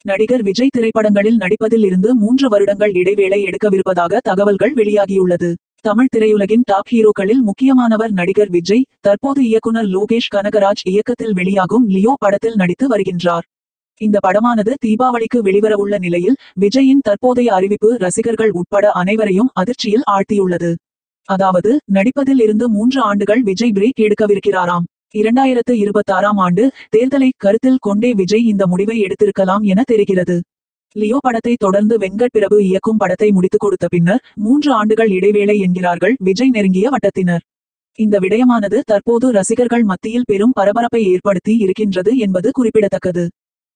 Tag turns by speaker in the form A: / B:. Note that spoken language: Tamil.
A: நடிகர் விஜய் திரைப்படங்களில் நடிப்பதில் இருந்து மூன்று வருடங்கள் இடைவேளை எடுக்கவிருப்பதாக தகவல்கள் வெளியாகியுள்ளது தமிழ் திரையுலகின் டாப் ஹீரோக்களில் முக்கியமானவர் நடிகர் விஜய் தற்போது இயக்குனர் லோகேஷ் கனகராஜ் இயக்கத்தில் வெளியாகும் லியோ படத்தில் நடித்து வருகின்றார் இந்த படமானது தீபாவளிக்கு வெளிவரவுள்ள நிலையில் விஜயின் தற்போதைய அறிவிப்பு ரசிகர்கள் உட்பட அனைவரையும் அதிர்ச்சியில் ஆழ்த்தியுள்ளது அதாவது நடிப்பதில் இருந்து மூன்று ஆண்டுகள் விஜய் பிரேக் எடுக்கவிருக்கிறாராம் இரண்டாயிரத்து இருபத்தாறாம் ஆண்டு தேர்தலை கருத்தில் கொண்டே விஜய் இந்த முடிவை எடுத்திருக்கலாம் என தெரிகிறது லியோ படத்தை தொடர்ந்து வெங்கட் பிரபு இயக்கும் படத்தை முடித்துக் கொடுத்த பின்னர் மூன்று ஆண்டுகள் இடைவேளை என்கிறார்கள் விஜய் நெருங்கிய வட்டத்தினர் இந்த விடயமானது தற்போது ரசிகர்கள் மத்தியில் பெரும் பரபரப்பை ஏற்படுத்தி இருக்கின்றது என்பது குறிப்பிடத்தக்கது